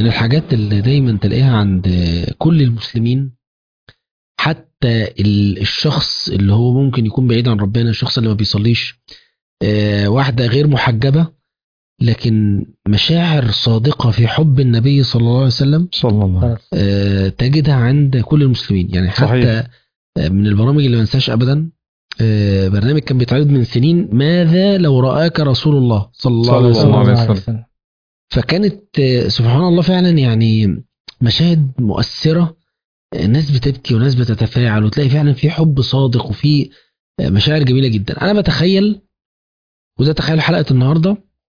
من الحاجات اللي دايما تلاقيها عند كل المسلمين حتى ال- الشخص اللي هو ممكن يكون بعيد عن ربنا الشخص اللي ما بيصليش آه، واحدة غير محجبة لكن مشاعر صادقة في حب النبي صلى الله عليه وسلم صلى الله عليه وسلم آه، تجدها عند كل المسلمين يعني حتى صحيح. آه، من البرامج اللي ما انساش ابدا آه، برنامج كان بيتعرض من سنين ماذا لو رآك رسول الله صلى الله صلى عليه الله وسلم عليه وسلم. فكانت آه، سبحان الله فعلا يعني مشاهد مؤثرة آه، ناس بتبكي وناس بتتفاعل وتلاقي فعلا في حب صادق وفي آه، مشاعر جميلة جدا أنا بتخيل وده تخيل حلقة النهاردة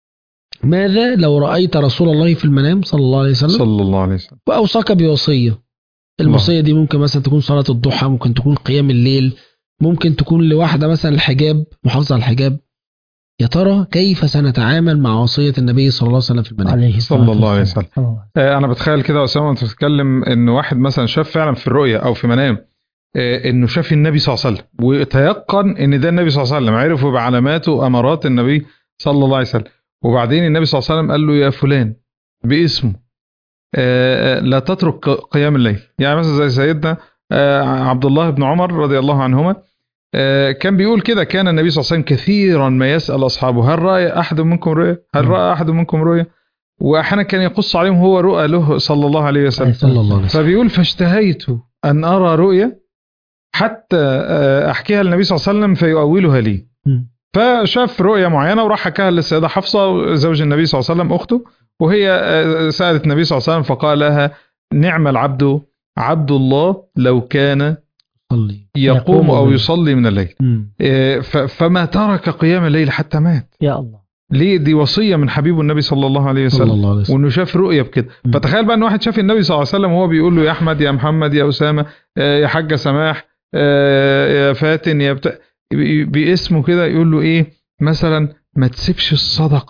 ماذا لو رأيت رسول الله في المنام صلى الله عليه وسلم صلى الله عليه وسلم وأوصاك بوصية الوصية دي ممكن مثلا تكون صلاة الضحى ممكن تكون قيام الليل ممكن تكون لواحدة مثلا الحجاب محافظة على الحجاب يا ترى كيف سنتعامل مع وصية النبي صلى الله عليه وسلم في المنام عليه صلى الصلاة الله عليه والسلام. وسلم. صلى الله عليه آه، انا بتخيل كده يا اسامه وانت بتتكلم ان واحد مثلا شاف فعلا في الرؤيه او في منام آه، انه شاف النبي صلى الله عليه وسلم وتيقن ان ده النبي صلى الله عليه وسلم عرفوا بعلاماته وامارات النبي صلى الله عليه وسلم وبعدين النبي صلى الله عليه وسلم قال له يا فلان باسمه آه، آه، لا تترك قيام الليل يعني مثلا زي سيدنا آه، عبد الله بن عمر رضي الله عنهما آه، كان بيقول كده كان النبي صلى الله عليه وسلم كثيرا ما يسأل أصحابه هل رأى أحد منكم رؤيا هل رأى أحد منكم رؤيا واحيانا كان يقص عليهم هو رؤى له صلى الله عليه وسلم صلى الله عليه وسلم فبيقول فاشتهيت ان ارى رؤيا حتى آه، احكيها للنبي صلى الله عليه وسلم فيؤولها لي مم. فشاف رؤيا معينه وراح حكاها للسيده حفصه زوج النبي صلى الله عليه وسلم اخته وهي آه، سالت النبي صلى الله عليه وسلم فقال لها نعم العبد عبد الله لو كان صلي يقوم يقوم او بالليل. يصلي من الليل مم. آه، ف- فما ترك قيام الليل حتى مات يا الله ليه دي وصيه من حبيب النبي صلى الله عليه صلى وسلم الله عليه وسلم وانه شاف رؤيه بكده مم. فتخيل بقى ان واحد شاف النبي صلى الله عليه وسلم وهو بيقول له يا احمد يا محمد يا اسامه آه، يا حاجه سماح آه، يا فاتن يا بتاع بي- باسمه كده يقول له ايه مثلا ما تسيبش الصدقه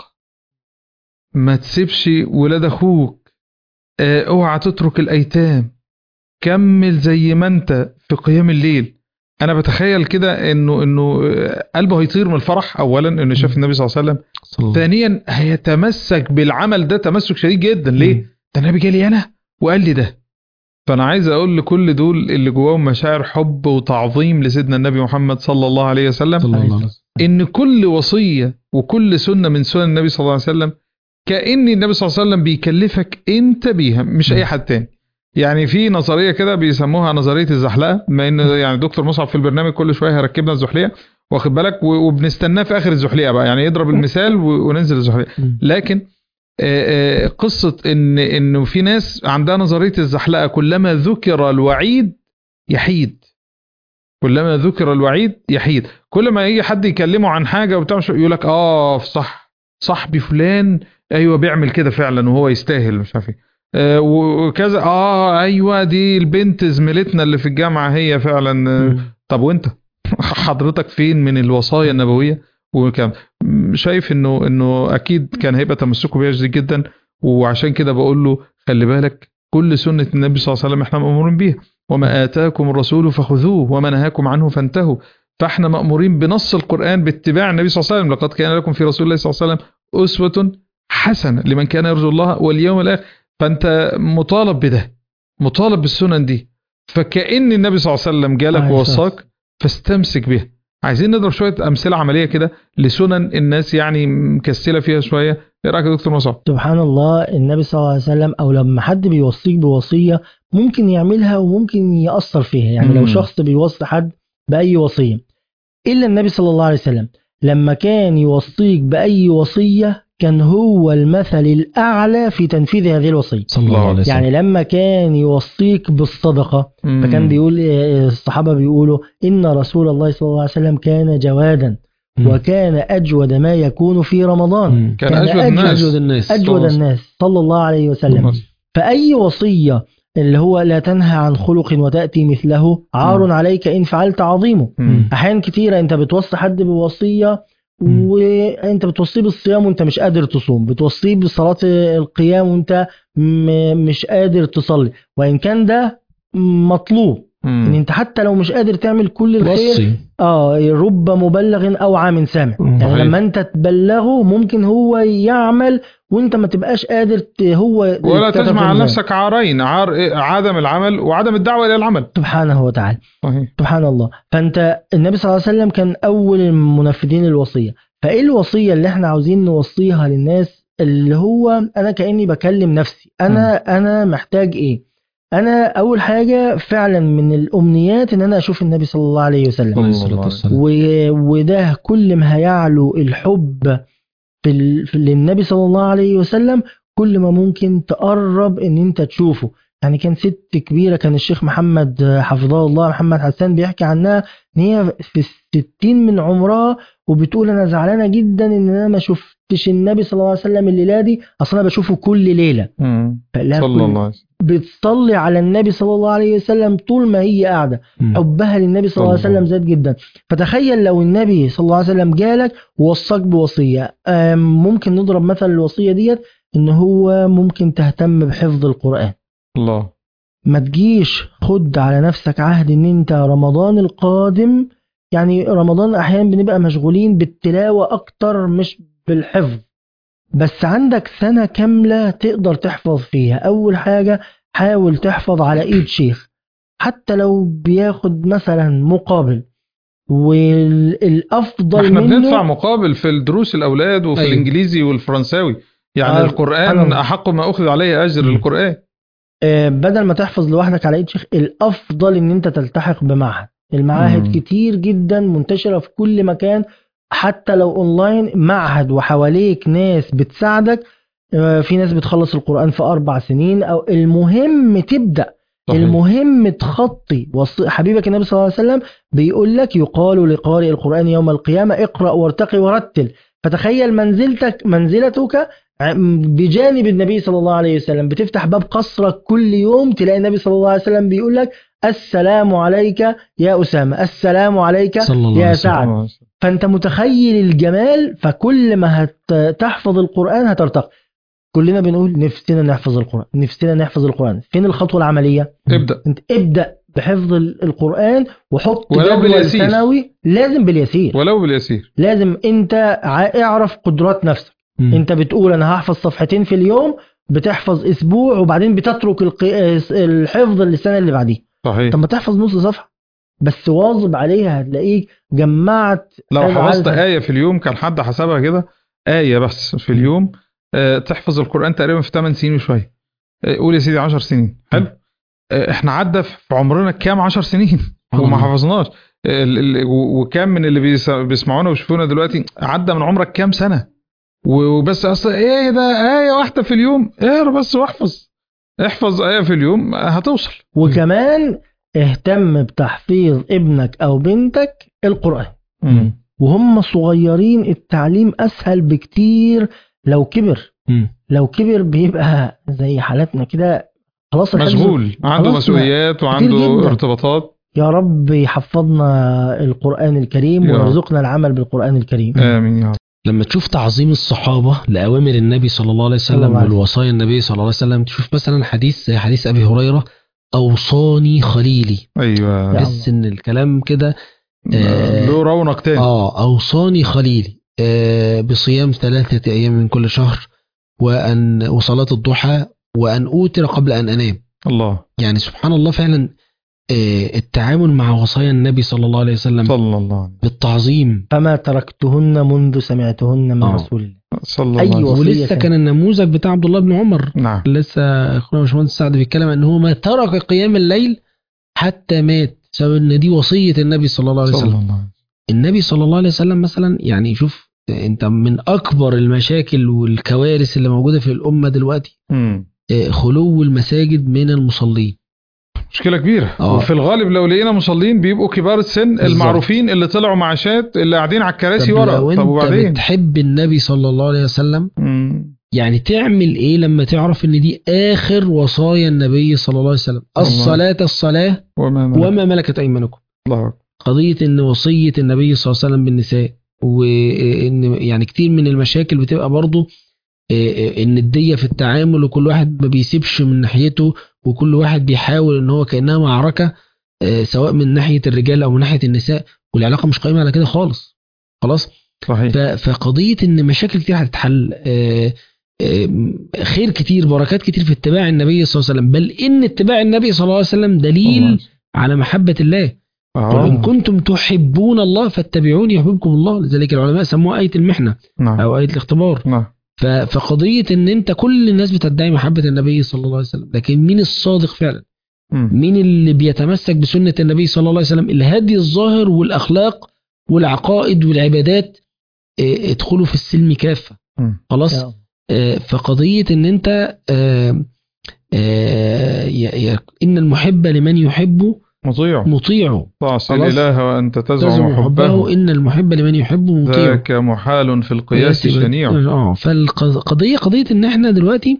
ما تسيبش ولاد اخوك آه، اوعى تترك الايتام كمل زي ما انت في قيام الليل انا بتخيل كده انه انه آه، قلبه هيطير من الفرح اولا انه شاف النبي صلى الله عليه وسلم صلى الله ثانيا هيتمسك بالعمل ده تمسك شديد جدا ليه؟ مم. ده النبي جالي انا وقال لي ده فانا عايز اقول لكل دول اللي جواهم مشاعر حب وتعظيم لسيدنا النبي محمد صلى الله عليه وسلم صلى الله عليه وسلم ان كل وصيه وكل سنه من سنن النبي صلى الله عليه وسلم كان النبي صلى الله عليه وسلم بيكلفك انت بيها مش اي حد تاني يعني في نظريه كده بيسموها نظريه الزحلقه بما ان يعني دكتور مصعب في البرنامج كل شويه هيركبنا الزحليه واخد بالك و- وبنستناه في اخر الزحليقه بقى يعني يضرب المثال و- وننزل الزحليقه مم. لكن آه، آه، قصه ان انه في ناس عندها نظريه الزحلقه كلما ذكر الوعيد يحيد كلما ذكر الوعيد يحيد كل ما يجي حد يكلمه عن حاجه وبتاع مش- يقول لك اه صح صاحبي فلان ايوه بيعمل كده فعلا وهو يستاهل مش عارف ايه آه، وكذا اه ايوه دي البنت زميلتنا اللي في الجامعه هي فعلا آه، مم. طب وانت حضرتك فين من الوصايا النبويه وكم شايف انه انه اكيد كان هيبقى تمسكه بيها شديد جدا وعشان كده بقول له خلي بالك كل سنه النبي صلى الله عليه وسلم احنا مامورين بيها وما اتاكم الرسول فخذوه وما نهاكم عنه فانتهوا فاحنا مامورين بنص القران باتباع النبي صلى الله عليه وسلم لقد كان لكم في رسول الله صلى الله عليه وسلم اسوه حسنه لمن كان يرجو الله واليوم الاخر فانت مطالب بده مطالب بالسنن دي فكأن النبي صلى الله عليه وسلم جالك عليه الصلاة ووصاك فاستمسك بها عايزين نضرب شويه امثله عمليه كده لسنن الناس يعني مكسله فيها شويه ايه رايك يا دكتور مصعب سبحان الله النبي صلى الله عليه وسلم او لما حد بيوصيك بوصيه ممكن يعملها وممكن يأثر فيها يعني لو مم. شخص بيوصي حد بأي وصيه الا النبي صلى الله عليه وسلم لما كان يوصيك بأي وصيه كان هو المثل الأعلى في تنفيذ هذه الوصية صلى الله عليه وسلم يعني لما كان يوصيك بالصدقة فكان بيقول الصحابة بيقولوا إن رسول الله صلى الله عليه وسلم كان جوادا مم. وكان أجود ما يكون في رمضان مم. كان كان اجود أجود- الناس أجود الناس أجود صلى- الناس صلى الله عليه وسلم فأي وصية اللي هو لا تنهى عن خلق وتأتي مثله عار مم. عليك إن فعلت عظيمه مم. أحيان كتيرة أنت بتوصي حد بوصية مم. وانت بتوصيه بالصيام وانت مش قادر تصوم بتوصيه بصلاة القيام وانت م- مش قادر تصلي وان كان ده مطلوب مم. ان انت حتى لو مش قادر تعمل كل الخير وصي اه رب مبلغ او عام سامع مم. يعني صحيح. لما انت تبلغه ممكن هو يعمل وانت ما تبقاش قادر ت- هو ولا يتكتب تجمع في على الميزان. نفسك عارين عار إيه؟ عدم العمل وعدم الدعوه الى العمل سبحانه وتعالى صحيح سبحان الله فانت النبي صلى الله عليه وسلم كان اول المنفذين للوصيه فايه الوصيه اللي احنا عاوزين نوصيها للناس اللي هو انا كاني بكلم نفسي انا انا محتاج ايه انا اول حاجه فعلا من الامنيات ان انا اشوف النبي صلى الله عليه وسلم عليه الصلاة والسلام و... وده كل ما هيعلو الحب في, ال... في للنبي صلى الله عليه وسلم كل ما ممكن تقرب ان انت تشوفه يعني كان ست كبيرة كان الشيخ محمد حفظه الله محمد حسان بيحكي عنها ان هي في الستين من عمرها وبتقول انا زعلانة جدا ان انا ما شفتش النبي صلى الله عليه وسلم الليلة دي اصلا انا بشوفه كل ليلة مم. فقال صلى الله عليه وسلم بتصلي على النبي صلى الله عليه وسلم طول ما هي قاعدة مم. حبها للنبي صلى الله عليه صلى الله. وسلم زاد جدا فتخيل لو النبي صلى الله عليه وسلم جالك ووصاك بوصية آم، ممكن نضرب مثل الوصية ديت ان هو ممكن تهتم بحفظ القرآن الله ما تجيش خد على نفسك عهد ان انت رمضان القادم يعني رمضان احيانا بنبقى مشغولين بالتلاوة اكتر مش بالحفظ بس عندك سنة كاملة تقدر تحفظ فيها اول حاجة حاول تحفظ على ايد شيخ حتى لو بياخد مثلا مقابل والافضل احنا منه بندفع مقابل في الدروس الاولاد وفي أيوة. الانجليزي والفرنساوي يعني آه، القران سبحان الله. احق ما اخذ عليه اجر مم. القران آه، بدل ما تحفظ لوحدك على ايد شيخ الافضل ان انت تلتحق بمعهد المعاهد مم. كتير جدا منتشره في كل مكان حتى لو اونلاين معهد وحواليك ناس بتساعدك آه، في ناس بتخلص القران في اربع سنين او المهم تبدا صحيح. المهم تخطي وص- حبيبك النبي صلى الله عليه وسلم بيقول لك يقال لقارئ القرآن يوم القيامة اقرأ وارتقي ورتل فتخيل منزلتك منزلتك عم- بجانب النبي صلى الله عليه وسلم بتفتح باب قصرك كل يوم تلاقي النبي صلى الله عليه وسلم بيقول لك السلام عليك يا أسامة السلام عليك صلى الله عليه يا وسلم. سعد فانت متخيل الجمال فكل ما هتحفظ القرآن هترتقي كلنا بنقول نفسنا نحفظ القرآن نفسنا نحفظ القرآن فين الخطوة العملية ابدا انت ابدأ بحفظ ال- القرآن وحط ولو جدول باليسير. سنوي لازم باليسير ولو باليسير لازم انت ع- اعرف قدرات نفسك مم. انت بتقول انا هحفظ صفحتين في اليوم بتحفظ اسبوع وبعدين بتترك الق- الحفظ السنة اللي بعديها صحيح طب ما تحفظ نص صفحة بس واظب عليها هتلاقيك جمعت لو هذا حفظت عدد. آية في اليوم كان حد حسبها كده آية بس في اليوم آه، تحفظ القرآن تقريبا في 8 سنين وشوية آه، قول يا سيدي 10 سنين حلو آه، احنا عدى في عمرنا كام 10 سنين وما آه. حفظناش ال- ال- و- وكام من اللي بيس- بيسمعونا ويشوفونا دلوقتي عدى من عمرك كام سنة وبس اصل ايه ده آية واحدة في اليوم اقرا بس واحفظ احفظ آية في اليوم آه، هتوصل وكمان اهتم بتحفيظ ابنك او بنتك القرآن مم. وهم صغيرين التعليم اسهل بكتير لو كبر مم. لو كبر بيبقى زي حالاتنا كده خلاص الحفظ- مشغول عنده خلاص مسؤوليات وعنده جداً. ارتباطات يا رب يحفظنا القرآن الكريم يا رب. ويرزقنا العمل بالقرآن الكريم امين يا رب لما تشوف تعظيم الصحابة لأوامر النبي صلى الله عليه صلى وسلم الله عليه وسلم. والوصايا النبي صلى الله عليه وسلم تشوف مثلا حديث زي حديث أبي هريرة أوصاني خليلي ايوه يا تحس إن الكلام كده آه، له رونق تاني آه أوصاني خليلي آه بصيام ثلاثة أيام من كل شهر وأن وصلاة الضحى وأن أوتر قبل أن أنام الله يعني سبحان الله فعلا آه التعامل مع وصايا النبي صلى الله عليه وسلم صلى الله عليه بالتعظيم فما تركتهن منذ سمعتهن من آه. رسول الله صلى الله أي عليه وسلم. وصية ولسه كانت. كان النموذج بتاع عبد الله بن عمر نعم لسه اخونا باشمهندس سعد بيتكلم ان هو ما ترك قيام الليل حتى مات بسبب ان دي وصيه النبي صلى الله عليه صلى وسلم الله عليه وسلم. النبي صلى الله عليه وسلم مثلا يعني شوف انت من اكبر المشاكل والكوارث اللي موجوده في الامه دلوقتي مم. آه، خلو المساجد من المصلين مشكلة كبيرة آه. وفي الغالب لو لقينا مصلين بيبقوا كبار السن بالظبط. المعروفين اللي طلعوا معاشات اللي قاعدين على الكراسي طب ورا لو طب انت وبعدين بتحب النبي صلى الله عليه وسلم مم. يعني تعمل ايه لما تعرف ان دي اخر وصايا النبي صلى الله عليه وسلم الله. الصلاه الصلاه وما ملك. وما ملكت ايمانكم الله أكبر. قضية ان وصية النبي صلى الله عليه وسلم بالنساء وان يعني كتير من المشاكل بتبقى برضو آه، ان الدية في التعامل وكل واحد ما بيسيبش من ناحيته وكل واحد بيحاول ان هو كأنها معركة آه، سواء من ناحيه الرجال او من ناحيه النساء والعلاقه مش قائمه على كده خالص خلاص صحيح ف- فقضيه ان مشاكل كتير هتتحل آه، آه، خير كتير بركات كتير في اتباع النبي صلى الله عليه وسلم بل ان اتباع النبي صلى الله عليه وسلم دليل على محبه الله قل ان آه. كنتم تحبون الله فاتبعوني يحببكم الله لذلك العلماء سموها ايه المحنه نعم او ايه الاختبار نعم ف- فقضيه ان انت كل الناس بتدعي محبه النبي صلى الله عليه وسلم لكن مين الصادق فعلا مم. مين اللي بيتمسك بسنه النبي صلى الله عليه وسلم الهدي الظاهر والاخلاق والعقائد والعبادات اه، ادخلوا في السلم كافه مم. خلاص يا اه، فقضيه ان انت اه، اه، ي- ي- ان المحب لمن يحب مطيع مطيعه تعصي خلاص. الإله وأنت تزعم تزعم حبه حبه ان المحب لمن يحب مطيعه ذاك محال في القياس قياسي بد- شنيع اه فالقضيه قضيه ان احنا دلوقتي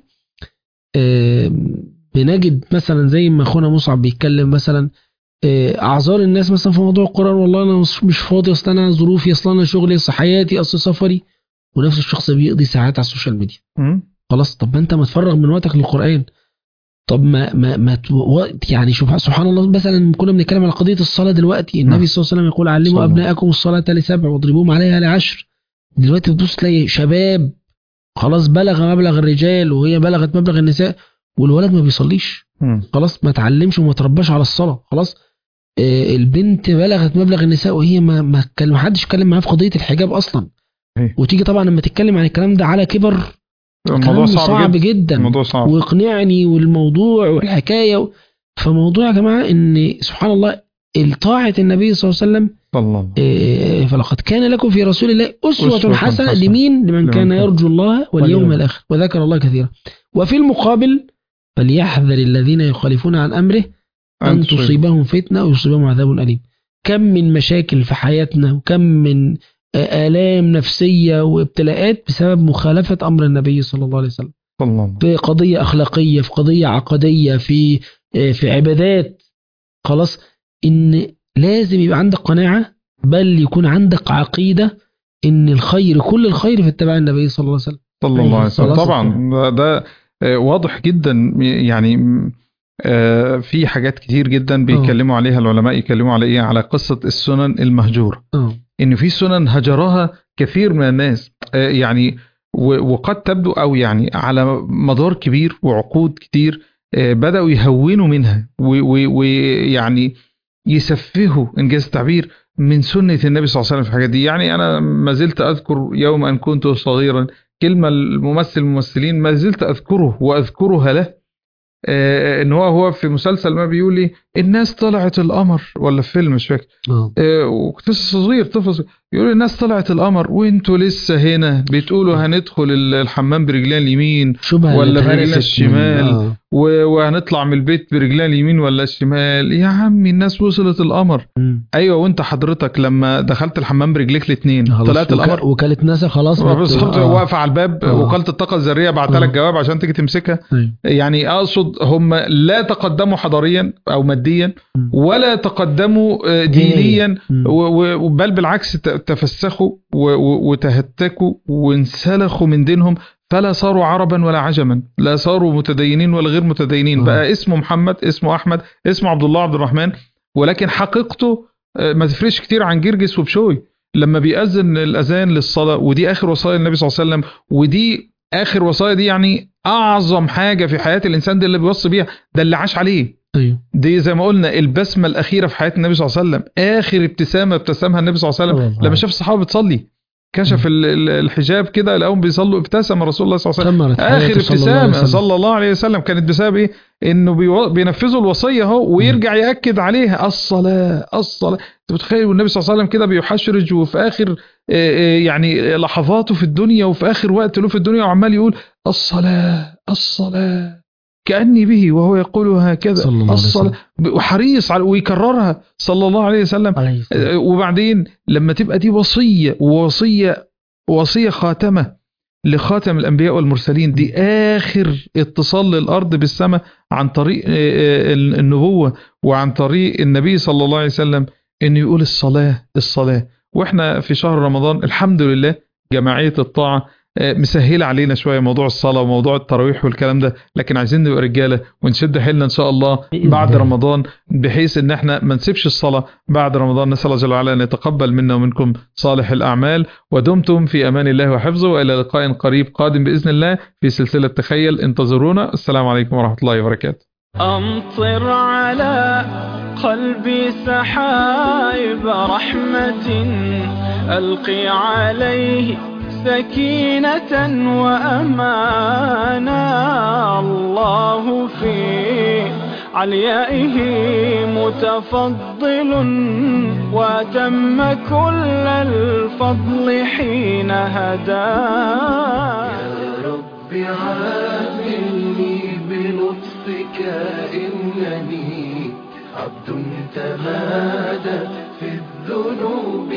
آه، بنجد مثلا زي ما اخونا مصعب بيتكلم مثلا آه، اعذار الناس مثلا في موضوع القران والله انا مش- مش فاضي اصل انا ظروفي اصل انا شغلي اصل حياتي اصل سفري ونفس الشخص بيقضي ساعات على السوشيال ميديا مم. خلاص طب ما انت ما تفرغ من وقتك للقران طب ما ما ما تو- وقت يعني سبحان سبحان الله مثلا كنا بنتكلم على قضيه الصلاه دلوقتي نعم. النبي صلى الله عليه وسلم يقول صلى علموا الله. ابنائكم الصلاه لسبع واضربوهم عليها لعشر دلوقتي بتبص تلاقي شباب خلاص بلغ مبلغ الرجال وهي بلغت مبلغ النساء والولد ما بيصليش مم. خلاص ما اتعلمش وما ترباش على الصلاه خلاص آه، البنت بلغت مبلغ النساء وهي ما ما اتكلم- ما حدش اتكلم معاها في قضيه الحجاب اصلا إيه. وتيجي طبعا لما تتكلم عن الكلام ده على كبر الموضوع كلام صعب, صعب جدا جدا الموضوع صعب واقنعني والموضوع والحكايه و... فموضوع يا جماعه ان سبحان الله طاعه النبي صلى الله عليه وسلم صلى الله إيه، فلقد كان لكم في رسول الله أسوة, أسوة حسنة حسنة. لمين لمن لمن كان كان- يرجو الله واليوم واليوم. الآخر وذكر الله كثيرا وفي المقابل فليحذر الذين يخالفون عن أمره أن تصيب. تصيبهم فتنة ويصيبهم عذاب أليم كم من مشاكل في حياتنا وكم من آه، آلام نفسية وابتلاءات بسبب مخالفة أمر النبي صلى الله عليه وسلم صلى الله في قضية أخلاقية في قضية عقدية في آه، في عبادات خلاص إن لازم يبقى عندك قناعة بل يكون عندك عقيدة إن الخير كل الخير في اتباع النبي صلى الله عليه وسلم صلى الله عليه وسلم خلاص طبعا ده, ده آه، واضح جدا يعني م، آه، في حاجات كتير جدا بيتكلموا عليها العلماء يتكلموا على ايه على قصة السنن المهجورة اه ان في سنن هجرها كثير من الناس آه، يعني و- وقد تبدو او يعني على مدار كبير وعقود كتير آه، بداوا يهونوا منها ويعني يسفهوا انجاز التعبير من سنه النبي صلى الله عليه وسلم في الحاجات دي يعني انا ما زلت اذكر يوم ان كنت صغيرا كلمه الممثل الممثلين ما زلت اذكره واذكرها له آه، ان هو هو في مسلسل ما بيقول لي الناس طلعت القمر ولا في فيلم مش فاكر اه آه، وكنت لسه صغير طفل صغير يقول الناس طلعت القمر وانتوا لسه هنا بتقولوا هندخل ال- الحمام برجلين اليمين شبهة ولا اللي برجلنا اتهرست الشمال. من- آه. و- وهنطلع من البيت برجلين اليمين ولا الشمال يا عمي الناس وصلت القمر مم. ايوه وانت حضرتك لما دخلت الحمام برجليك الاثنين خلاص طلعت وك- القمر وكالة ناسا خلاص بت- بالظبط آه. واقفه على الباب آه. وكاله الطاقه الذريه بعت آه. لك جواب عشان تيجي تمسكها أيوة. يعني اقصد هم لا تقدموا حضاريا او ماديا مم. ولا تقدموا آه، دينيا مم. و- و- بل بالعكس ت- تفسخوا و- و- وتهتكوا وانسلخوا من دينهم فلا صاروا عربا ولا عجما لا صاروا متدينين ولا غير متدينين آه. بقى اسمه محمد اسمه احمد اسمه عبد الله عبد الرحمن ولكن حقيقته آه، ما تفرقش كتير عن جرجس وبشوي لما بيأذن الاذان للصلاه ودي اخر وصايا النبي صلى الله عليه وسلم ودي اخر وصايا دي يعني اعظم حاجه في حياه الانسان ده اللي بيوصي بيها ده اللي عاش عليه ايوه دي زي ما قلنا البسمه الاخيره في حياه النبي صلى الله عليه وسلم اخر ابتسامه ابتسمها النبي صلى الله عليه وسلم الله. لما شاف الصحابه بتصلي كشف ال- ال- الحجاب كده لقاهم بيصلوا ابتسم رسول الله صلى الله عليه وسلم ثمرت اخر حياته صلى الله عليه ابتسامه وسلم. صلى الله عليه وسلم كانت بسبب ايه انه بيو- بينفذوا الوصيه اهو ويرجع ياكد عليها الصلاه الصلاه انت متخيل والنبي صلى الله عليه وسلم كده بيحشرج وفي اخر آه، آه، يعني لحظاته في الدنيا وفي اخر وقت له في الدنيا وعمال يقول الصلاه الصلاه كاني به وهو يقول هكذا صلى الله عليه الصلاه وسلم. وحريص على ويكررها صلى الله عليه وسلم عليه الصلاة آه، وبعدين لما تبقى دي وصية ووصية وصية خاتمة لخاتم الأنبياء والمرسلين دي آخر اتصال للأرض بالسماء عن طريق آه، آه، النبوة وعن طريق النبي صلى الله عليه وسلم إنه يقول الصلاة الصلاة وإحنا في شهر رمضان الحمد لله جماعية الطاعة آه، مسهله علينا شويه موضوع الصلاه وموضوع التراويح والكلام ده لكن عايزين نبقى رجاله ونشد حيلنا ان شاء الله بإذن بعد الله. رمضان بحيث ان احنا ما نسيبش الصلاه بعد رمضان نسال الله جل وعلا ان يتقبل منا ومنكم صالح الاعمال ودمتم في امان الله وحفظه والى لقاء قريب قادم باذن الله في سلسله تخيل انتظرونا السلام عليكم ورحمه الله وبركاته أمطر على قلبي سحائب رحمة ألقي عليه سكينة وأمانا الله في عليائه متفضل وتم كل الفضل حين هداه رب عاملني بلطفك إنني عبد تمادى في الذنوب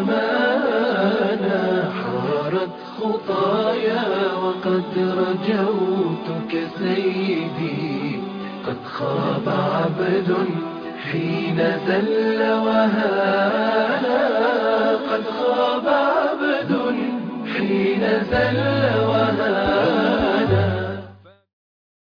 زمانا حارت خطايا وقد رجوتك سيدي قد خاب عبد حين ذل وهانا قد خاب عبد حين زل وهانا